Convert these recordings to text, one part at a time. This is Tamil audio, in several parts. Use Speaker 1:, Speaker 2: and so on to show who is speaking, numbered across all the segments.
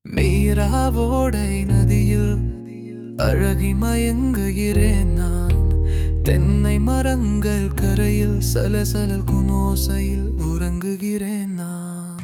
Speaker 1: மீராவோடை நதியில் அழகி மயங்குகிறேன் நான் தென்னை மரங்கள் கரையில் சலசலல் குனோசையில் உறங்குகிறேன் நான்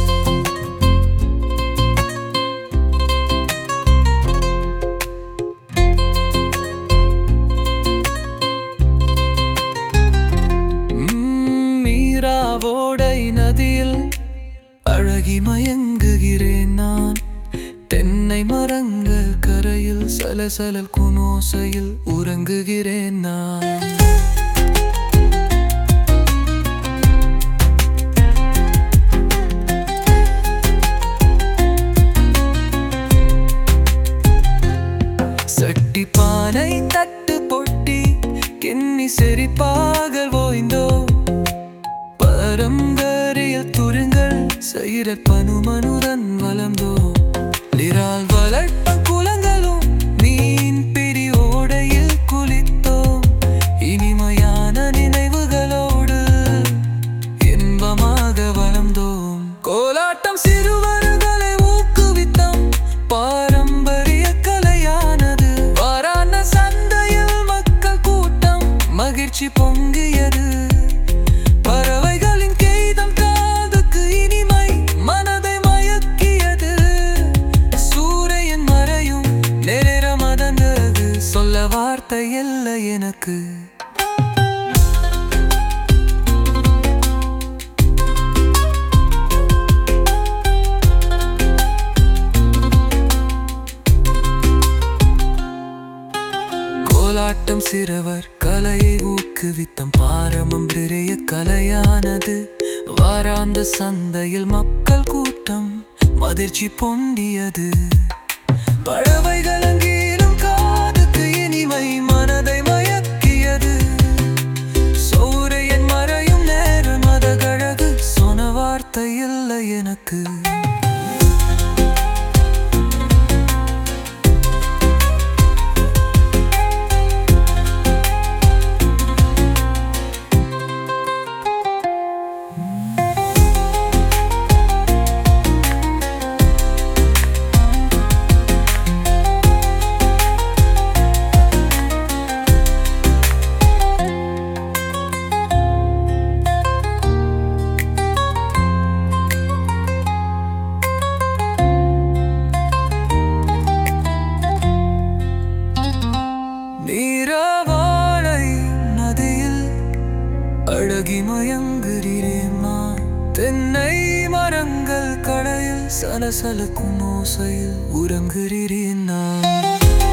Speaker 1: ம், மீராவோடை நதியில் அழகி மயங்குகிறேன் நான் தென்னை மரங்கள் கரையில் சலசலல் குனோசையில் உறங்குகிறேன் நான் சட்டி பானை தட்டு பொட்டி கிண்ணி செறிப்பாக ஓய்ந்தோ பரம்பரையில் துருங்கள் செய்கிற பனுமனுடன் வளர்ந்தோ லிரால் வளர்ப்ப குளங்களும் மீன் பிடி ஓடையில் குளித்தோம் இனிமையான நினைவுகளோடு இன்பமாக வளர்ந்தோம் கோலாட்டம் சிறுவர்களை ஊக்குவித்தோம் பாரம்பரிய கலையானது வாரான சந்தையில் மக்கள் கூட்டம் மகிழ்ச்சி பொங்கியது பறவைகளின் கெய்தம் காதுக்கு இனிமை மனதை மயக்கியது சூரியன் மறையும் நேரம் அதங்கிறது சொல்ல வார்த்தை இல்லை எனக்கு கோலாட்டம் சிறுவர் கலையை ஊக்குவித்தம் பாரம்பரிய கலையானது வாராந்த சந்தையில் மக்கள் கூட்டம் மதிர்ச்சி பொண்டியது பறவைகள் அங்கீரும் காதுக்கு இனிமை மனதை மயக்கியது சூரியன் மறையும் நேரம் அதகழகு சொன்ன வார்த்தை இல்லை எனக்கு நீரவாழை நதியில் அழகி மயங்குகிறேம்மா தென்னை மரங்கள் கடையில் சலசலக்கும் ஓசையில் உறங்குகிறேன் நான்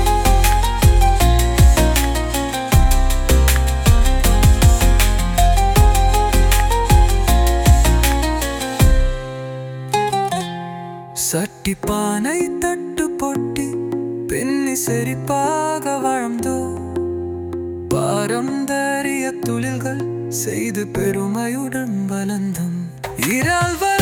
Speaker 1: சட்டி பானை தட்டு பொட்டி பின்னி செறிப்பாக வாழ்ந்தோ பாரம்பரிய தொழில்கள் செய்து பெருமையுடன் வளர்ந்தோம் இரால்